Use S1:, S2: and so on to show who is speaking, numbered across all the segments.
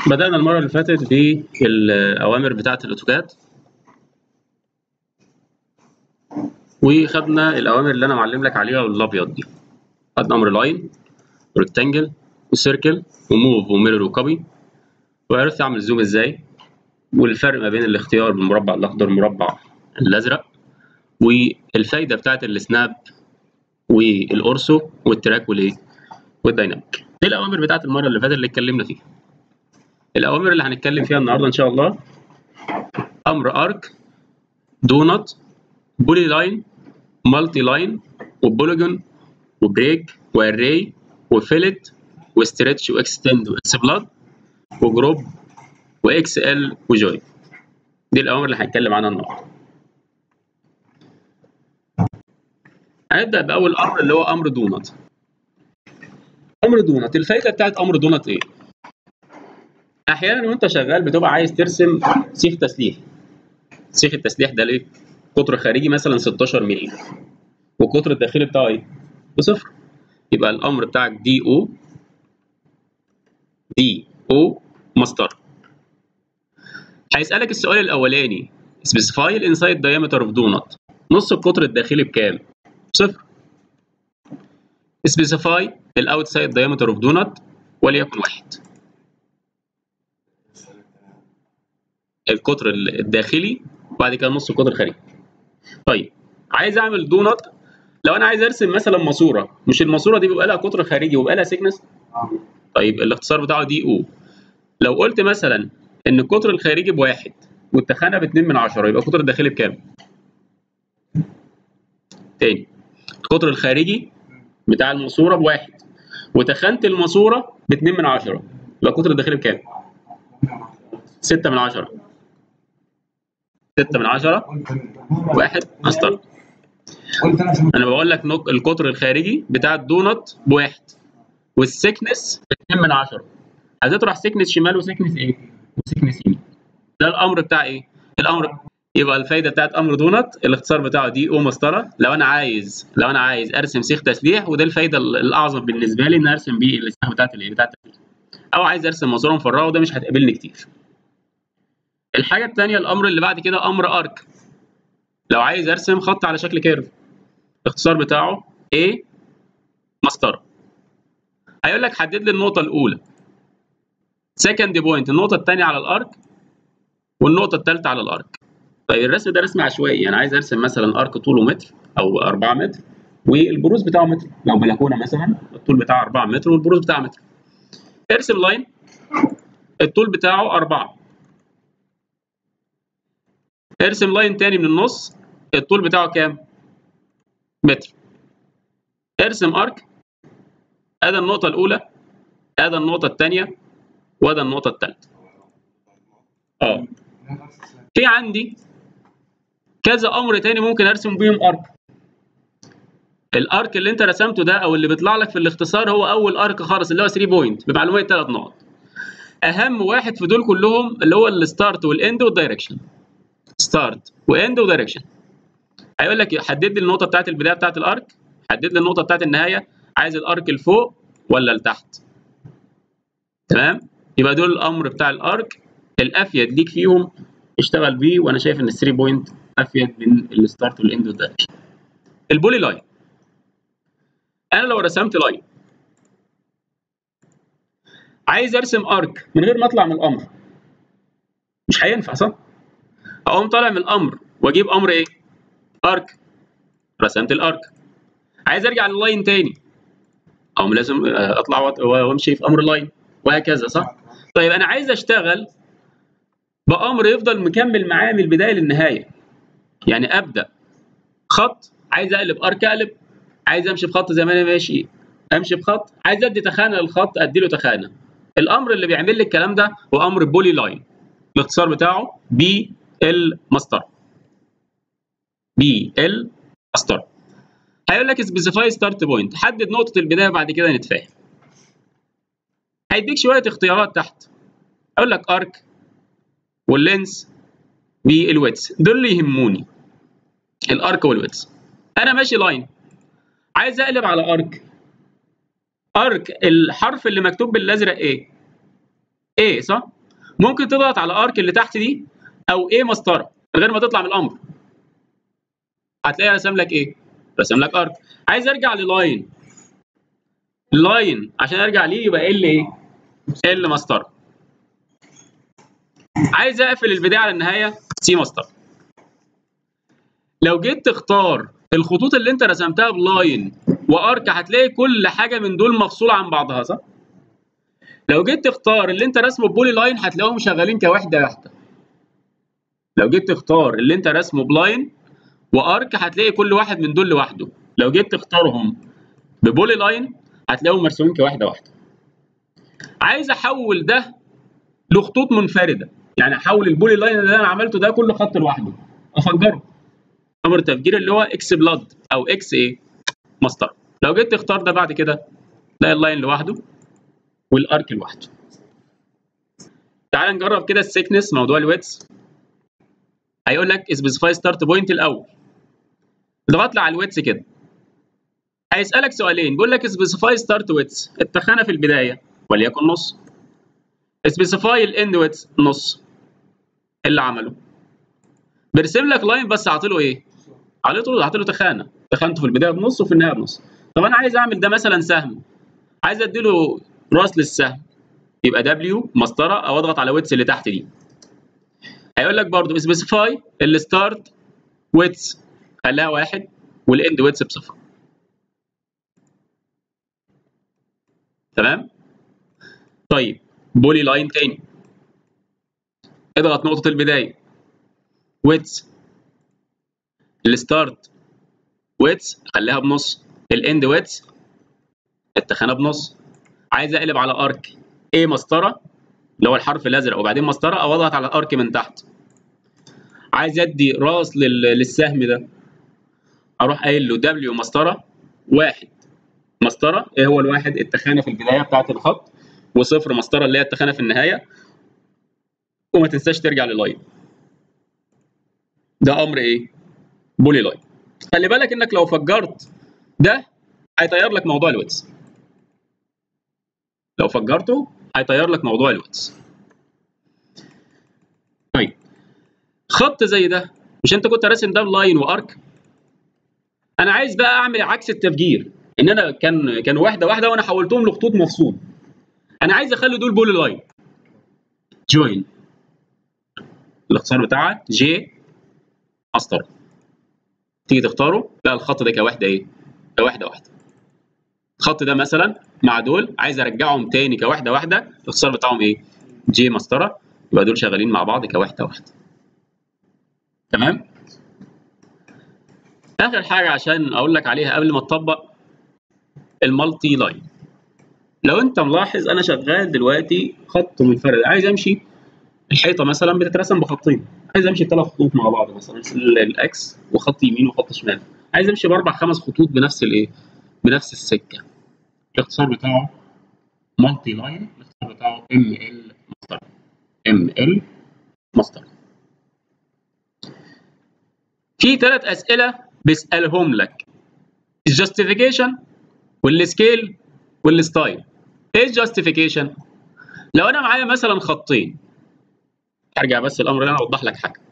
S1: بدأنا المرة اللي فاتت بالأوامر بتاعة الأوتوكاد وخدنا الأوامر اللي أنا معلم لك عليها بالأبيض دي خدنا أمر لاين وريكتانجل وسيركل وموف وميرور وكوبي وعرفت أعمل زوم إزاي والفرق ما بين الاختيار بالمربع الأخضر والمربع الأزرق والفايدة بتاعة السناب والأورسو والتراك والإيه والدايناميك دي الأوامر بتاعة المرة اللي فاتت اللي اتكلمنا فيها الأوامر اللي هنتكلم فيها النهاردة إن شاء الله أمر أرك دونت بولي لاين مالتي لاين وبوليجون وبريك واري وفيلت وستريتش واكستند واكسبلاد وجروب واكس ال وجوي دي الأوامر اللي هنتكلم عنها النهاردة هنبدأ بأول أمر اللي هو أمر دونت أمر دونت الفايدة بتاعت أمر دونت إيه؟ احيانا وانت شغال بتبقى عايز ترسم سيخ تسليح سيخ التسليح ده ليه قطر خارجي مثلا 16 مللي والقطر الداخلي بتاعه ايه بصفر يبقى الامر بتاعك دي او دي او مسطره هيسالك السؤال الاولاني specify الانسايد diameter of donut نص القطر الداخلي بكام صفر specify الاوتسايد diameter of donut وليكن واحد القطر الداخلي وبعد كده نص القطر الخارجي. طيب عايز اعمل دونت لو انا عايز ارسم مثلا ماسوره مش الماسوره دي بيبقى لها قطر خارجي وبيبقى لها سيكنس طيب الاختصار بتاعه دي او لو قلت مثلا ان القطر الخارجي بواحد والتخانه ب 2 من 10 يبقى القطر الداخلي بكام؟ تاني القطر الخارجي بتاع الماسوره بواحد وتخانه الماسوره ب 2 من 10 يبقى القطر الداخلي بكام؟ 6 من 10 6 من 10 واحد مسطرة انا بقول لك نق... القطر الخارجي بتاع الدونت بواحد والسكنس 2 من 10 هتطرح سكنس شمال وسكنس ايه؟ وسكنس يمين ده الامر بتاع ايه؟ الامر يبقى الفايده بتاعت امر دونت الاختصار بتاعه دي او مسطره لو انا عايز لو انا عايز ارسم سيخ تسليح وده الفايده الاعظم بالنسبه لي ان ارسم بيه السيخ بتاعت الايه؟ بتاعت التسليح او عايز ارسم ماسوره مفرغه وده مش هتقابلني كتير الحاجة التانية الأمر اللي بعد كده أمر أرك لو عايز أرسم خط على شكل كيرف الاختصار بتاعه A مسطرة هيقول لك حدد لي النقطة الأولى سكند بوينت النقطة التانية على الأرك والنقطة التالتة على الأرك طيب الرسم ده رسم عشوائي يعني عايز أرسم مثلا أرك طوله متر أو 4 متر والبروز بتاعه متر لو بلكونة مثلا الطول بتاعه 4 متر والبروز بتاعه متر ارسم لاين الطول بتاعه 4 ارسم لاين تاني من النص الطول بتاعه كام؟ متر ارسم ارك ادي النقطة الأولى ادي النقطة الثانية وادي النقطة الثالثة اه في عندي كذا أمر تاني ممكن أرسم بيهم أرك الأرك اللي أنت رسمته ده أو اللي بيطلع لك في الاختصار هو أول أرك خالص اللي هو 3 بوينت بمعلومات ثلاث نقط أهم واحد في دول كلهم اللي هو الستارت والإند والدايركشن ستارت واند ودايركشن هيقول لك حدد لي النقطه بتاعت البدايه بتاعت الارك حدد لي النقطه بتاعت النهايه عايز الارك لفوق ولا لتحت تمام يبقى دول الامر بتاع الارك الافيد ليك فيهم اشتغل بيه وانا شايف ان ال 3 بوينت افيد من الستارت والاند والدايركشن البولي لاين انا لو رسمت لاين عايز ارسم ارك من غير ما اطلع من الامر مش هينفع صح اقوم طالع من الامر واجيب امر ايه ارك رسمت الارك عايز ارجع لللاين تاني اقوم لازم اطلع وامشي في امر لاين وهكذا صح طيب انا عايز اشتغل بامر يفضل مكمل معايا من البدايه للنهايه يعني ابدا خط عايز اقلب ارك اقلب عايز امشي بخط زي ما انا ماشي امشي بخط عايز ادي تخانه للخط ادي له تخانه الامر اللي بيعمل لي الكلام ده هو امر بولي لاين الاختصار بتاعه بي المسطره بي ال مسطره هيقول لك سبيسيفاي ستارت بوينت حدد نقطه البدايه بعد كده نتفاهم هيديك شويه اختيارات تحت اقول لك ارك واللينس والويتس دول اللي يهموني الارك والويتس انا ماشي لاين عايز اقلب على ارك ارك الحرف اللي مكتوب بالازرق ايه A صح؟ ممكن تضغط على ارك اللي تحت دي او A مسطره من غير ما تطلع من الامر هتلاقي رسم لك ايه؟ رسم لك ارك عايز ارجع للاين لاين عشان ارجع ليه يبقى ال ايه؟ ال مسطره عايز اقفل البدايه على النهايه سي مسطره لو جيت تختار الخطوط اللي انت رسمتها بلاين وارك هتلاقي كل حاجه من دول مفصوله عن بعضها صح؟ لو جيت تختار اللي انت رسمه ببولي لاين هتلاقيهم شغالين كوحده واحده لو جيت تختار اللي انت رسمه بلاين وارك هتلاقي كل واحد من دول لوحده لو جيت تختارهم ببولي لاين هتلاقيهم مرسومين كواحده واحده عايز احول ده لخطوط منفرده يعني احول البولي لاين اللي انا عملته ده كل خط لوحده افجره امر التفجير اللي هو اكس بلاد او اكس ايه مسطره لو جيت تختار ده بعد كده تلاقي اللاين لوحده والارك لوحده تعال نجرب كده السيكنس موضوع الويتس هيقول لك سبيسيفاي ستارت بوينت الاول اضغط لي على الويتس كده هيسالك سؤالين بيقول لك سبيسيفاي ستارت ويتس التخانه في البدايه وليكن نص سبيسيفاي الاند ويتس نص اللي عمله بيرسم لك لاين بس عاطله ايه؟ عاطله عاطله تخانه تخانته في البدايه بنص وفي النهايه بنص طب انا عايز اعمل ده مثلا سهم عايز اديله راس للسهم يبقى دبليو مسطره او اضغط على ويتس اللي تحت دي هيقول لك برضه سبيسيفاي الستارت ويتس خليها واحد والاند ويتس بصفر تمام طيب بولي لاين تاني اضغط نقطه البدايه ويتس الستارت ويتس خليها بنص الاند ويتس التخانه بنص عايز اقلب على ارك ايه مسطره اللي هو الحرف الازرق وبعدين مسطره او اضغط على الارك من تحت عايز ادي راس لل... للسهم ده اروح قايل له دبليو مسطره واحد مسطره ايه هو الواحد التخانه في البدايه بتاعه الخط وصفر مسطره اللي هي التخانه في النهايه وما تنساش ترجع للاين ده امر ايه بولي لاين خلي بالك انك لو فجرت ده هيطير لك موضوع الويتس لو فجرته هيطير لك موضوع الويتس طيب خط زي ده مش انت كنت راسم ده بلاين وارك انا عايز بقى اعمل عكس التفجير ان انا كان كان واحده واحده وانا حولتهم لخطوط مفصول انا عايز اخلي دول بولي لاين جوين الاختصار بتاعها جي مسطره تيجي تختاره لا الخط ده كوحده ايه كوحده واحده الخط ده مثلا مع دول عايز ارجعهم تاني كوحده واحده الاختصار بتاعهم ايه جي مسطره يبقى دول شغالين مع بعض كوحده واحده تمام اخر حاجه عشان اقول لك عليها قبل ما تطبق المالتي لاين لو انت ملاحظ انا شغال دلوقتي خط منفرد عايز امشي الحيطه مثلا بتترسم بخطين عايز امشي ثلاث خطوط مع بعض مثلا الاكس وخط يمين وخط شمال عايز امشي باربع خمس خطوط بنفس الايه بنفس السكه الاختصار بتاعه مالتي لاين الاختصار بتاعه ام ال ماستر ام ال ماستر في ثلاث اسئله بيسالهم لك الجاستيفيكيشن والسكيل والستايل ايه الجاستيفيكيشن لو انا معايا مثلا خطين ارجع بس الامر ده انا اوضح لك حاجه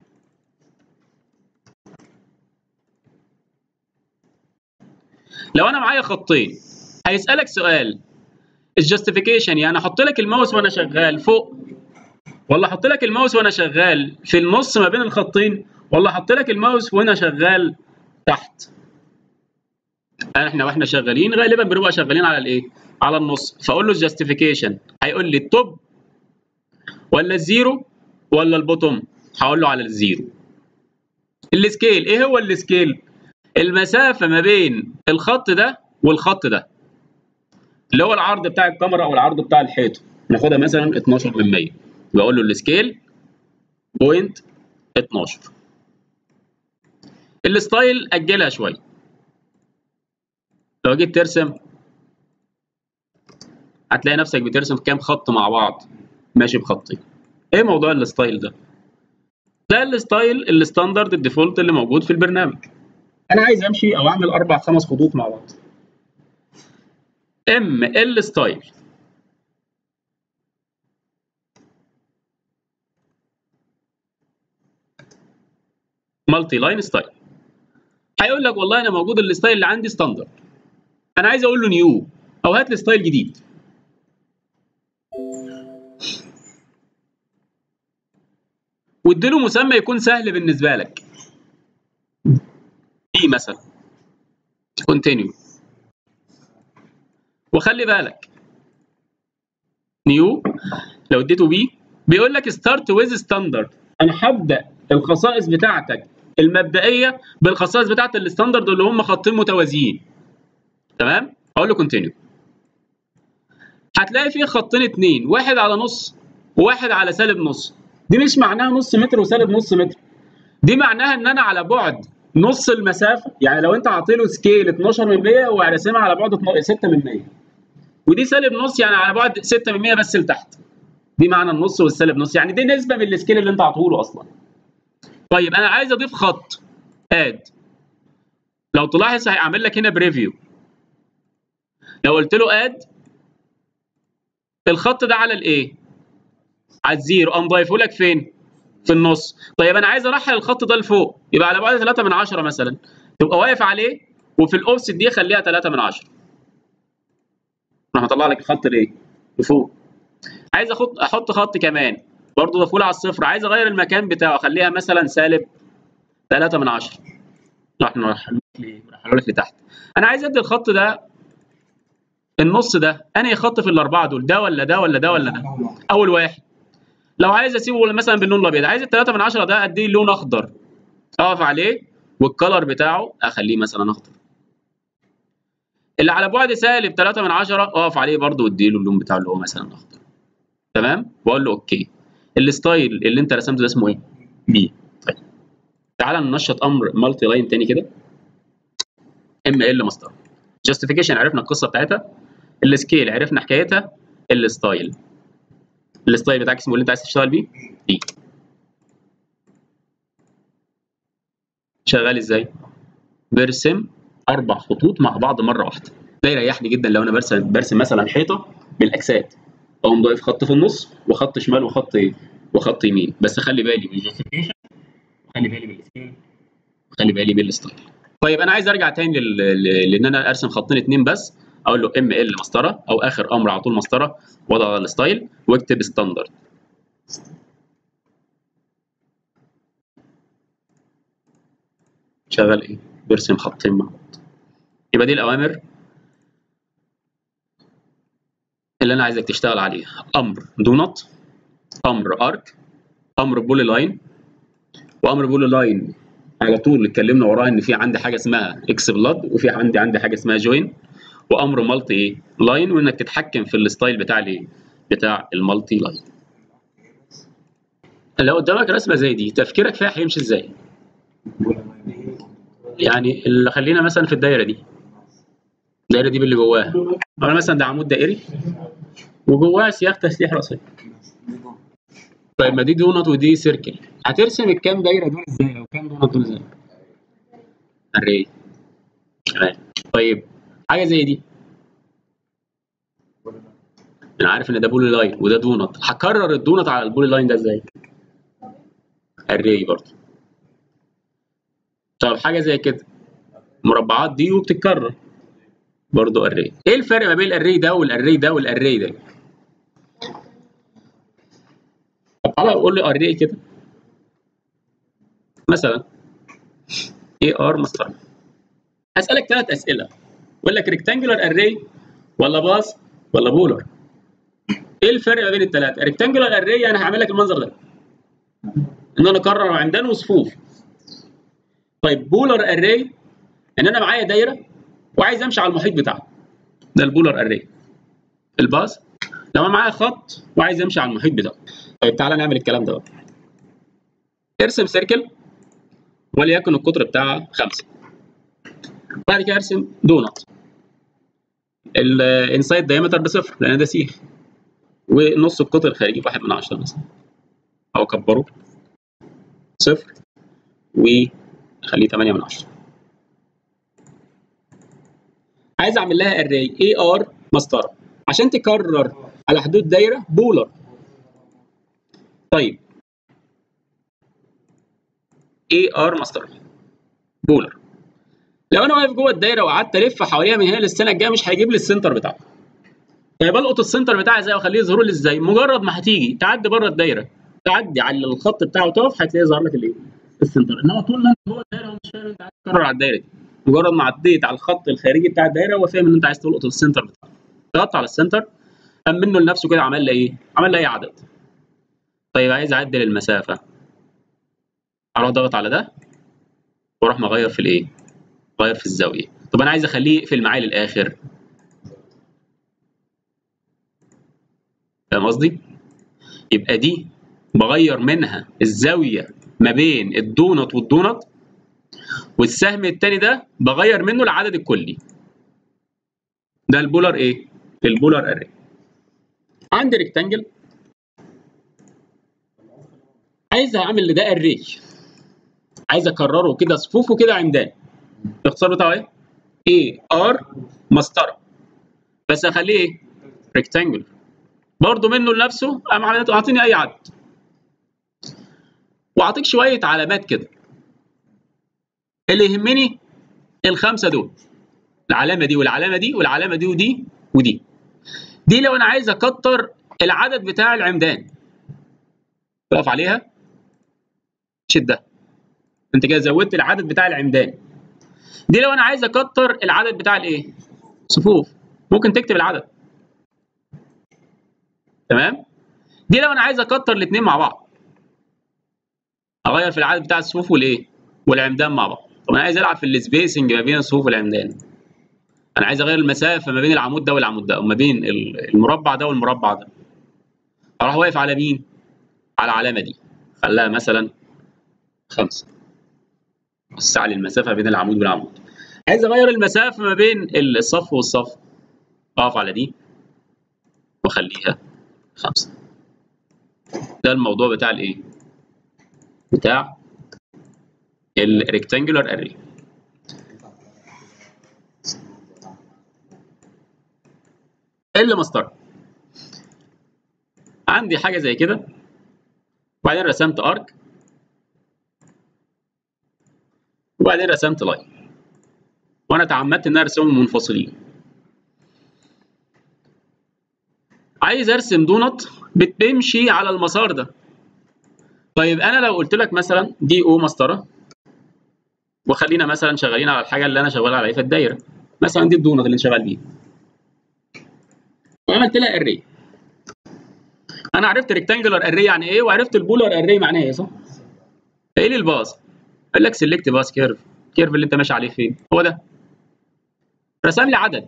S1: لو انا معايا خطين هيسالك سؤال الجاستيفيكيشن يعني احط لك الماوس وانا شغال فوق ولا احط لك الماوس وانا شغال في النص ما بين الخطين ولا احط لك الماوس وانا شغال تحت احنا واحنا شغالين غالبا بنبقى شغالين على الايه على النص فاقول له الجاستيفيكيشن هيقول لي التوب ولا الزيرو ولا البوتوم هقول له على الزيرو السكيل ايه هو السكيل المسافه ما بين الخط ده والخط ده اللي هو العرض بتاع الكاميرا او العرض بتاع الحيطه ناخدها مثلا 12 من 100 بقول له السكيل بوينت 12 الستايل اجلها شويه لو جيت ترسم هتلاقي نفسك بترسم كام خط مع بعض ماشي بخطين ايه موضوع الستايل ده ده الستايل الستاندرد الديفولت اللي موجود في البرنامج انا عايز امشي او اعمل اربع خمس خطوط مع بعض ام ال ستايل مالتي لاين ستايل هيقول لك والله انا موجود الستايل اللي عندي ستاندرد انا عايز اقول له نيو او هات لي ستايل جديد واديله مسمى يكون سهل بالنسبه لك بي مثلا كونتينيو وخلي بالك نيو لو اديته بي بيقول لك ستارت ويز ستاندرد انا هبدا الخصائص بتاعتك المبدئيه بالخصائص بتاعت الستاندرد اللي هم خطين متوازيين تمام اقول له كونتينيو هتلاقي فيه خطين اتنين واحد على نص وواحد على سالب نص دي مش معناها نص متر وسالب نص متر دي معناها ان انا على بعد نص المسافه يعني لو انت عاطيله سكيل 12 من 100 وراسمها على بعد 6 من 100 ودي سالب نص يعني على بعد 6 من 100 بس لتحت دي معنى النص والسالب نص يعني دي نسبه من السكيل اللي انت عاطيهوله اصلا طيب انا عايز اضيف خط اد لو تلاحظ هيعمل لك هنا بريفيو لو قلت له اد الخط ده على الايه على الزيرو قام ضايفه لك فين في النص طيب انا عايز ارحل الخط ده لفوق يبقى على بعد 3 من 10 مثلا تبقى واقف عليه وفي الاوفست دي خليها 3 من 10 راح اطلع لك الخط الايه لفوق عايز احط احط خط كمان برضه ضافول على الصفر عايز اغير المكان بتاعه اخليها مثلا سالب 3 من 10 راح نرحله لك لتحت انا عايز ادي الخط ده النص ده انهي خط في الاربعه دول ده ولا ده ولا ده ولا ده اول واحد لو عايز اسيبه مثلا باللون الابيض عايز الثلاثة من عشرة ده اديه لون اخضر اقف عليه والكلر بتاعه اخليه مثلا اخضر اللي على بعد سالب 3 من 10 اقف عليه برده واديله اللون بتاعه اللي هو مثلا اخضر تمام واقول له اوكي الستايل اللي انت رسمته ده اسمه ايه بي طيب تعالى ننشط امر مالتي لاين تاني كده ام ال ماستر جاستيفيكيشن عرفنا القصه بتاعتها السكيل عرفنا حكايتها الستايل الستايل بتاعك اسمه اللي انت عايز تشتغل بيه بي شغال ازاي برسم اربع خطوط مع بعض مره واحده ده يريحني جدا لو انا برسم برسم مثلا حيطه بالاجساد اقوم ضايف خط في النص وخط شمال وخط وخط يمين بس خلي بالي من الجاستيفيكيشن وخلي بالي بالسكيل وخلي بالي بالستايل طيب انا عايز ارجع تاني لان انا ارسم خطين اتنين بس اقول له ام ال مسطره او اخر امر على طول مسطره واضغط على الستايل واكتب ستاندرد شغال ايه برسم خطين مع بعض يبقى دي الاوامر اللي انا عايزك تشتغل عليها امر دو نوت امر ارك امر بولي لاين وامر بولي لاين على طول اتكلمنا وراه ان في عندي حاجه اسمها اكس بلاد وفي عندي عندي حاجه اسمها جوين وامر مالتي ايه لاين وانك تتحكم في الستايل بتاع الايه بتاع المالتي لاين لو قدامك رسمه زي دي تفكيرك فيها هيمشي ازاي يعني اللي خلينا مثلا في الدايره دي الدايره دي باللي جواها انا مثلا ده عمود دائري وجواها سياخ تسليح راسي طيب ما دي دونت ودي سيركل هترسم الكام دايره دول ازاي او كام دونت دول ازاي الري تمام طيب حاجه زي دي انا عارف ان ده بولي لاين وده دونت هكرر الدونت على البولي لاين ده ازاي الري برضه طب حاجه زي كده مربعات دي وبتتكرر برضه الري ايه الفرق ما بين الاري ده والاري ده والاري ده طب تعالى قول لي اري كده مثلا اي ار مسطره هسالك ثلاث اسئله بقول لك ريكتانجولار اري ولا باص ولا بولر ايه الفرق ما بين الثلاثه ريكتانجولار اري انا هعمل لك المنظر ده ان انا اكرر عمدان وصفوف طيب بولر اري ان انا معايا دايره وعايز امشي على المحيط بتاعها ده البولر اري الباص لو انا معايا خط وعايز امشي على المحيط بتاعه طيب تعالى نعمل الكلام ده بقى ارسم سيركل وليكن القطر بتاعها 5 بعد كده ارسم دونت الانسايد دايمتر بصفر لان ده سيخ ونص القطر الخارجي بواحد من عشرة مثلا او اكبره صفر وخليه 8 من عشرة عايز اعمل لها اري اي ار مسطره عشان تكرر على حدود دايره بولر طيب اي ار مسطره بولر لو انا واقف جوه الدايره وقعدت الف حواليها من هنا للسنه الجايه مش هيجيب لي السنتر بتاعها طيب القط السنتر بتاعي ازاي واخليه يظهر لي ازاي مجرد ما هتيجي تعدي بره الدايره تعدي على الخط بتاعه وتقف هتلاقيه ظهر لك الايه السنتر انما طول ما انت جوه الدايره ومش فاهم انت عايز تكرر على الدايره دي مجرد ما عديت على الخط الخارجي بتاع الدايره هو فاهم ان انت عايز تلقط السنتر بتاعه ضغطت على السنتر قام منه لنفسه كده عمل لي ايه عمل لي اي عدد طيب عايز اعدل المسافه اروح ضغط على ده واروح مغير في الايه غير في الزاويه طب انا عايز اخليه يقفل معايا للاخر فاهم قصدي يبقى دي بغير منها الزاويه ما بين الدونت والدونت والسهم التاني ده بغير منه العدد الكلي ده البولار ايه البولار اري عندي ريكتانجل عايز اعمل لده اري عايز اكرره كده صفوفه كده عمدان الاختصار بتاعه ايه اي ار مسطره بس اخليه ايه ريكتانجل برضه منه لنفسه قام اعطيني اي عدد واعطيك شويه علامات كده اللي يهمني الخمسه دول العلامه دي والعلامه دي والعلامه دي ودي ودي دي لو انا عايز اكتر العدد بتاع العمدان تقف عليها شدها انت كده زودت العدد بتاع العمدان دي لو انا عايز اكتر العدد بتاع الايه صفوف ممكن تكتب العدد تمام دي لو انا عايز اكتر الاثنين مع بعض اغير في العدد بتاع الصفوف والايه والعمدان مع بعض طب انا عايز العب في السبيسنج ما بين الصفوف والعمدان انا عايز اغير المسافه ما بين العمود ده والعمود ده وما بين المربع ده والمربع ده اروح واقف على مين على العلامه دي خليها مثلا خمسة وسع لي المسافه بين العمود والعمود عايز اغير المسافه ما بين الصف والصف اقف على دي واخليها خمسة ده الموضوع بتاع الايه بتاع الريكتانجولار اري اللي مسطره عندي حاجه زي كده وبعدين رسمت ارك وبعدين رسمت لاين وانا تعمدت ان انا ارسمهم منفصلين عايز ارسم دونت بتمشي على المسار ده طيب انا لو قلت لك مثلا دي او مسطره وخلينا مثلا شغالين على الحاجه اللي انا شغال عليها في الدايره مثلا دي الدونت اللي انت شغال بيها وعملت لها اري انا عرفت ريكتانجولار اري يعني ايه وعرفت البولار اري معناها ايه صح ايه لي الباص قال لك سيلكت باص كيرف كيرف اللي انت ماشي عليه فين هو ده رسم لي عدد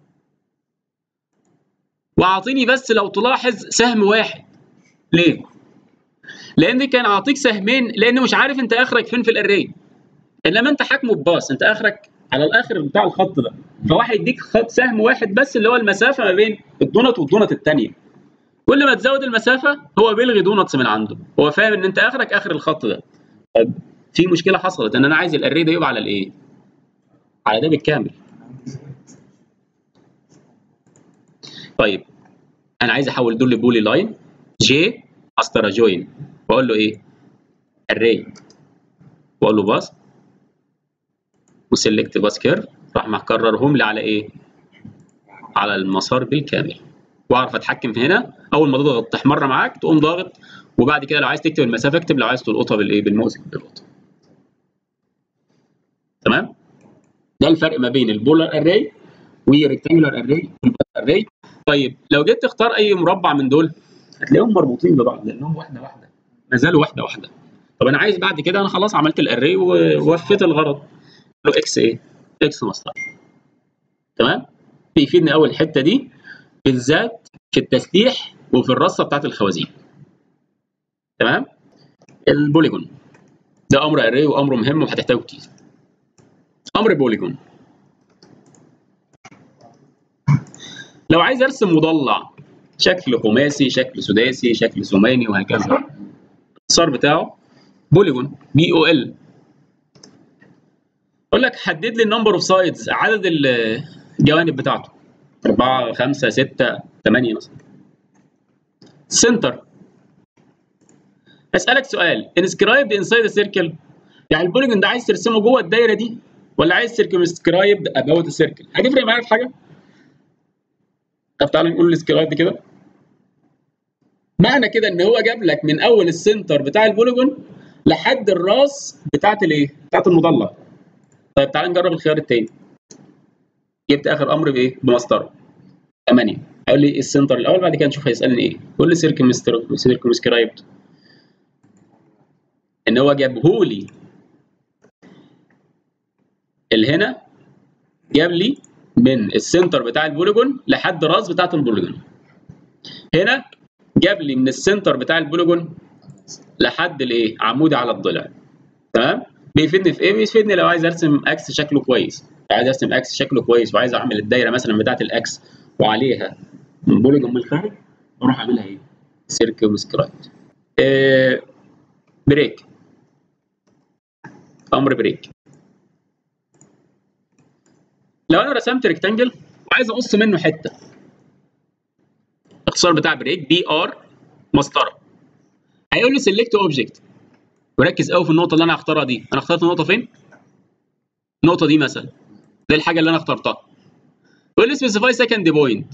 S1: واعطيني بس لو تلاحظ سهم واحد ليه لان كان اعطيك سهمين لانه مش عارف انت اخرك فين في الاري انما انت حاكمه بباص انت اخرك على الاخر بتاع الخط ده فواحد يديك خط سهم واحد بس اللي هو المسافه ما بين الدونت والدونت الثانيه كل ما تزود المسافه هو بيلغي دونتس من عنده هو فاهم ان انت اخرك اخر الخط ده طب في مشكله حصلت ان انا عايز الاري ده يبقى على الايه على ده بالكامل طيب انا عايز احول دول لبولي لاين جي مسطره جوين واقول له ايه اري واقول له باص وسلكت باس كيرف راح مكررهم لي على ايه على المسار بالكامل واعرف اتحكم في هنا اول ما تضغط تحمر معاك تقوم ضاغط وبعد كده لو عايز تكتب المسافه اكتب لو عايز تلقطها بالايه بالماوس تلقطها تمام ده الفرق ما بين البولار اري والريكتانجولار اري اري طيب لو جيت تختار اي مربع من دول هتلاقيهم مربوطين ببعض لانهم واحده واحده ما زالوا واحده واحده طب انا عايز بعد كده انا خلاص عملت الاري ووفيت الغرض له اكس ايه اكس مسطره تمام بيفيدني اول الحته دي بالذات في التسليح وفي الرصه بتاعت الخوازيق تمام البوليجون ده امر اري وامر مهم وهتحتاجه كتير امر بوليجون لو عايز ارسم مضلع شكل خماسي شكل سداسي شكل ثماني وهكذا الاختصار بتاعه بوليجون بي او ال اقول لك حدد لي النمبر اوف سايدز عدد الجوانب بتاعته 4 5 6 8 مثلا سنتر اسالك سؤال inscribed inside a circle يعني البوليجون ده عايز ترسمه جوه الدايره دي ولا عايز سيركمسكرايب اباوت السيركل هتفرق معايا في حاجه طب تعالى نقول السكرايب كده معنى كده ان هو جاب لك من اول السنتر بتاع البوليجون لحد الراس بتاعت الايه بتاعت المضلع طيب تعالى نجرب الخيار التاني جبت اخر امر بايه بمسطره 8 هيقول لي السنتر الاول بعد كده نشوف هيسالني ايه يقول لي سيركمسكرايبد ان هو جابه لي الهنا جاب لي من السنتر بتاع البوليجون لحد راس بتاعت البوليجون هنا جاب لي من السنتر بتاع البوليجون لحد الايه عمودي على الضلع تمام بيفيدني في ايه بيفيدني لو عايز ارسم اكس شكله كويس عايز ارسم اكس شكله كويس وعايز اعمل الدايره مثلا بتاعت الاكس وعليها بوليجون من الخارج اروح اعملها ايه سيركمسكرايب آه بريك امر بريك لو انا رسمت ريكتانجل وعايز اقص منه حته الاختصار بتاع بريك بي ار مسطره هيقول لي سيلكت اوبجكت وركز قوي في النقطه اللي انا هختارها دي انا اخترت النقطه فين النقطه دي مثلا دي الحاجه اللي انا اخترتها يقول لي سبيسيفاي سكند بوينت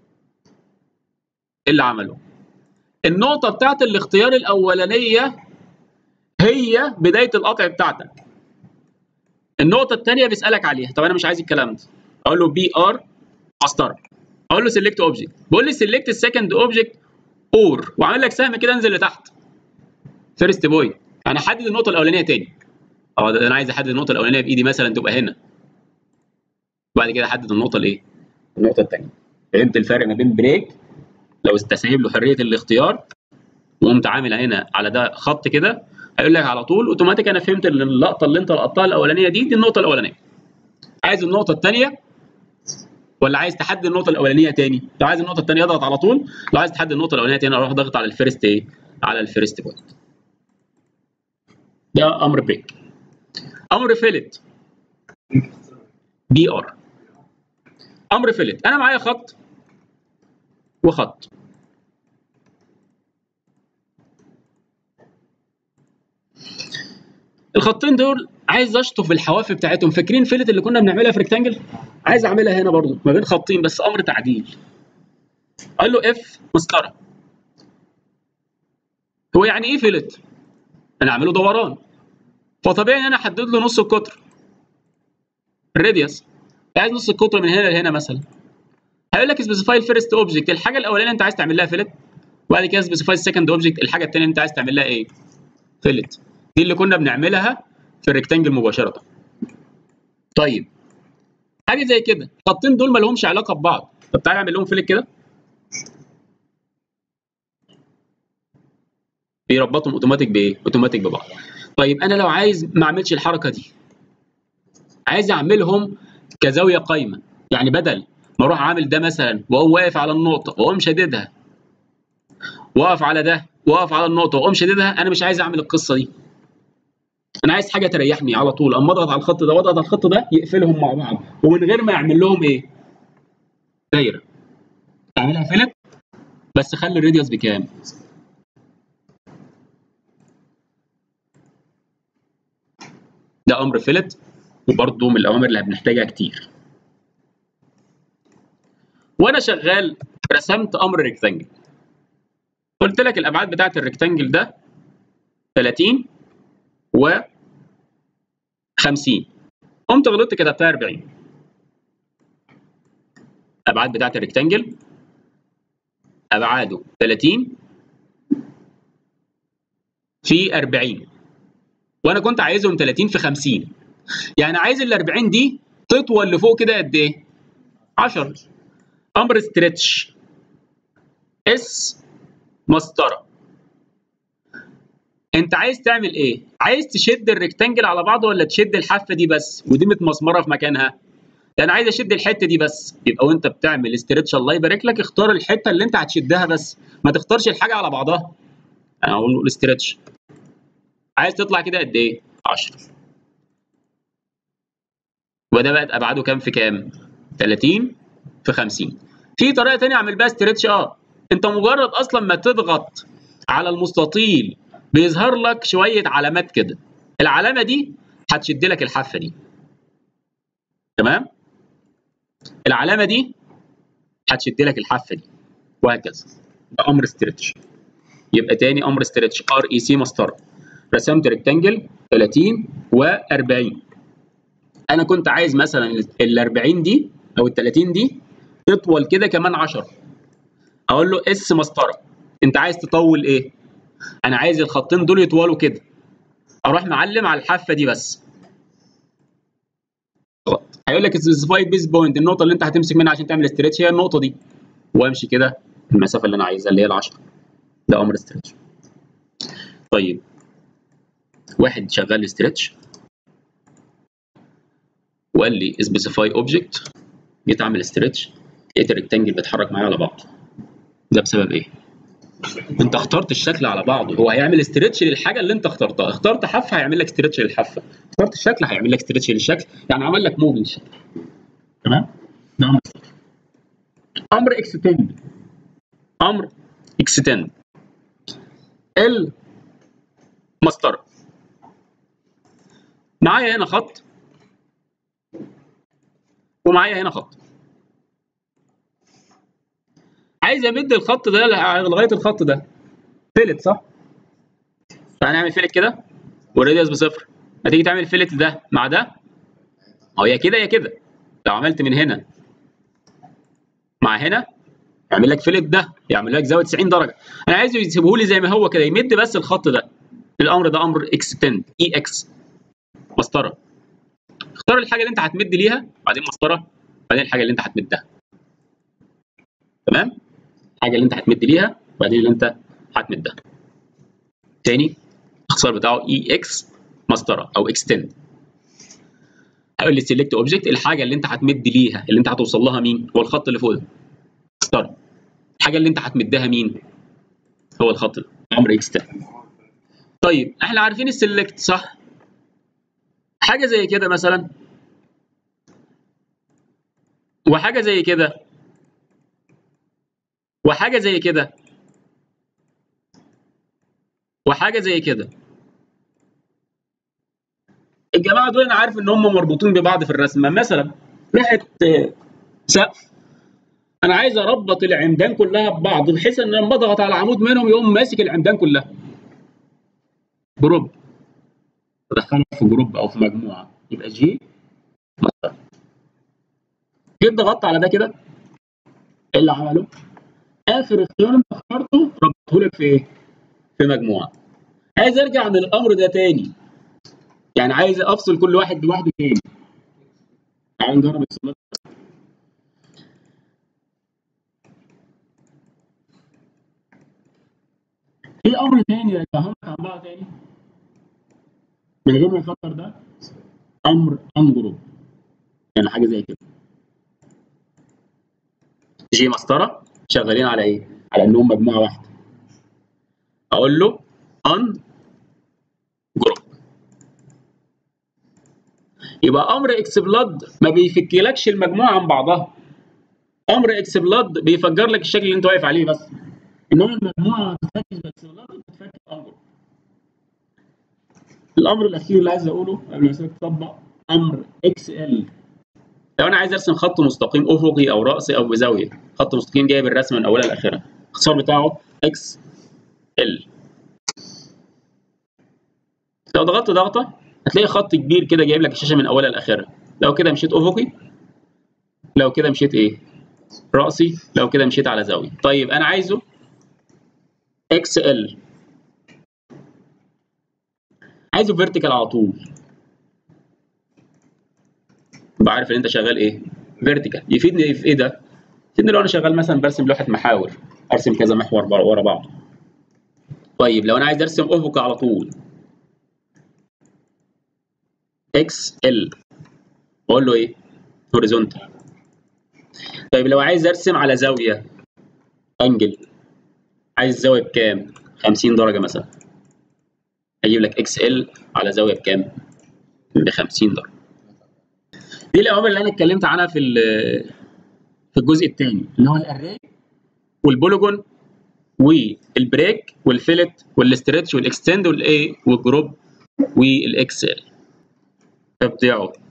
S1: اللي عمله النقطه بتاعت الاختيار الاولانيه هي بدايه القطع بتاعتك النقطه الثانيه بيسالك عليها طب انا مش عايز الكلام ده اقول له بي ار مسطره اقول له سيلكت اوبجكت بيقول لي سيلكت السكند اوبجكت اور وعامل لك سهم كده انزل لتحت فيرست بوينت انا احدد النقطه الاولانيه تاني اه ده انا عايز احدد النقطه الاولانيه بايدي مثلا تبقى هنا وبعد كده احدد النقطه الايه النقطه الثانيه فهمت الفرق ما بين بريك لو انت سايب له حريه الاختيار وقمت عامل هنا على ده خط كده هيقول لك على طول اوتوماتيك انا فهمت ان اللقطه اللي انت لقطتها الاولانيه دي دي النقطه الاولانيه عايز النقطه الثانيه ولا عايز تحدد النقطه الاولانيه تاني لو عايز النقطه الثانيه اضغط على طول لو عايز تحدد النقطه الاولانيه تاني اروح ضغط على الفيرست ايه على الفيرست بوينت ده امر بريك امر فيلت بي ار امر فيلت انا معايا خط وخط الخطين دول عايز اشطف الحواف بتاعتهم فاكرين فيلت اللي كنا بنعملها في ريكتانجل عايز اعملها هنا برضو ما بين خطين بس امر تعديل قال له اف مسطره هو يعني ايه فيلت انا اعمله دوران فطبيعي ان انا احدد له نص القطر الراديوس عايز نص القطر من هنا لهنا مثلا هيقول لك سبيسيفاي الفيرست اوبجكت الحاجه الاولانيه انت عايز تعمل لها فيلت وبعد كده سبيسيفاي السكند اوبجكت الحاجه الثانيه انت عايز تعمل لها ايه فيلت دي اللي كنا بنعملها في الريكتانجل مباشره طيب حاجه زي كده الخطين دول ما لهمش علاقه ببعض طب تعالى اعمل لهم فيلت كده بيربطهم اوتوماتيك بايه اوتوماتيك ببعض طيب انا لو عايز ما اعملش الحركه دي عايز اعملهم كزاويه قايمه يعني بدل ما اروح عامل ده مثلا واقوم واقف على النقطه واقوم شاددها واقف على ده واقف على النقطه واقوم شاددها انا مش عايز اعمل القصه دي انا عايز حاجه تريحني على طول اما اضغط على الخط ده واضغط على الخط ده يقفلهم مع بعض ومن غير ما يعمل لهم ايه دايره اعملها فيلت بس خلي الراديوس بكام ده امر فيلت وبرضه من الاوامر اللي بنحتاجها كتير وانا شغال رسمت امر ريكتانجل قلت لك الابعاد بتاعت الريكتانجل ده 30 و 50 قمت غلطت كتبتها 40 الابعاد بتاعت الريكتانجل ابعاده 30 في 40 وانا كنت عايزهم 30 في 50 يعني عايز ال 40 دي تطول لفوق كده قد ايه 10 امر ستريتش اس مسطره انت عايز تعمل ايه عايز تشد الريكتانجل على بعضه ولا تشد الحافه دي بس ودي متمسمره في مكانها انا عايز اشد الحته دي بس يبقى وانت بتعمل استرتش الله يبارك لك اختار الحته اللي انت هتشدها بس ما تختارش الحاجه على بعضها انا اقول له استرتش عايز تطلع كده قد ايه 10 وده بقت ابعاده كام في كام 30 في 50 في طريقه ثانيه اعمل بيها استرتش اه انت مجرد اصلا ما تضغط على المستطيل بيظهر لك شويه علامات كده العلامه دي هتشد لك الحافه دي تمام العلامه دي هتشد لك الحافه دي وهكذا ده امر ستريتش يبقى تاني امر ستريتش ار اي سي مسطره رسمت ريكتانجل 30 و40 انا كنت عايز مثلا ال 40 دي او ال 30 دي تطول كده كمان 10 اقول له اس مسطره انت عايز تطول ايه انا عايز الخطين دول يطولوا كده اروح معلم على الحافه دي بس غلط هيقول لك سبيسيفاي بيس بوينت النقطه اللي انت هتمسك منها عشان تعمل استريتش هي النقطه دي وامشي كده المسافه اللي انا عايزها اللي هي ال 10 ده امر استريتش طيب واحد شغال استريتش وقال لي سبيسيفاي اوبجكت جيت اعمل استريتش لقيت الريكتانجل بيتحرك معايا على بعض ده بسبب ايه؟ انت اخترت الشكل على بعضه هو هيعمل استريتش للحاجه اللي انت اخترتها اخترت حافه هيعمل لك استريتش للحافه اخترت الشكل هيعمل لك استريتش للشكل يعني عمل لك موف للشكل تمام ده امر امر اكستند امر اكستند المسطره معايا هنا خط ومعايا هنا خط عايز امد الخط ده لغايه الخط ده فيلت صح؟ فهنعمل فيلت كده والراديوس بصفر هتيجي تعمل فيلت ده مع ده اهو يا كده يا كده لو عملت من هنا مع هنا يعمل لك فيلت ده يعمل لك زاويه 90 درجه انا عايزه يسيبه لي زي ما هو كده يمد بس الخط ده الامر ده امر اكستند اي اكس مسطره اختار الحاجه اللي انت هتمد ليها بعدين مسطره بعدين الحاجه اللي انت هتمدها تمام الحاجه اللي انت هتمد ليها وبعدين اللي انت هتمدها تاني الاختصار بتاعه اي اكس مسطره او اكستند هيقول لي سيلكت اوبجكت الحاجه اللي انت هتمد ليها اللي انت هتوصل لها مين هو الخط اللي فوق ده مسطره الحاجه اللي انت هتمدها مين هو الخط ده امر اكستند طيب احنا عارفين السيلكت صح حاجه زي كده مثلا وحاجه زي كده وحاجه زي كده وحاجه زي كده الجماعه دول انا عارف ان هم مربوطين ببعض في الرسمه مثلا ناحيه سقف انا عايز اربط العمدان كلها ببعض بحيث ان لما اضغط على عمود منهم يقوم ماسك العمدان كلها جروب ادخلهم في جروب او في مجموعه يبقى جي مثلا جيت ضغطت على ده كده ايه اللي عمله؟ اخر اختيار انت اخترته ربطه لك في ايه؟ في مجموعه عايز ارجع من الامر ده تاني يعني عايز افصل كل واحد لوحده تاني تعال نجرب السؤال في امر تاني رجعهم لك عن بعض تاني من غير ما يفكر ده امر انجروب يعني حاجه زي كده جي مسطره شغالين على ايه؟ على انهم مجموعه واحده اقول له ان جروب يبقى امر اكس بلاد ما بيفكلكش المجموعه عن بعضها امر اكس بلاد بيفجر لك الشكل اللي انت واقف عليه بس انما المجموعه ما بتتفكش باكس بلاد بتتفك بامر الامر الاخير اللي عايز اقوله قبل ما اسيبك تطبق امر اكس ال لو انا عايز ارسم خط مستقيم افقي او راسي او بزاويه خط مستقيم جايب الرسمه من اولها لاخرها الاختصار بتاعه اكس ال لو ضغطت ضغطه هتلاقي خط كبير كده جايب لك الشاشه من اولها لاخرها لو كده مشيت افقي لو كده مشيت ايه راسي لو كده مشيت على زاويه طيب انا عايزه اكس ال عايزه فيرتيكال على طول تبقى عارف ان انت شغال ايه فيرتيكال يفيدني في ايه ده يفيدني لو انا شغال مثلا برسم لوحه محاور ارسم كذا محور ورا بعض طيب لو انا عايز ارسم افق على طول اكس ال اقول له ايه هوريزونتال طيب لو عايز ارسم على زاويه انجل عايز الزاويه بكام 50 درجه مثلا هجيب لك اكس ال على زاويه بكام ب 50 درجه دي الاوامر اللي انا اتكلمت عنها في في الجزء الثاني اللي هو الاري والبوليجون والبريك والفيلت والاسترتش والاكستند والايه والجروب والاكسل بتاعه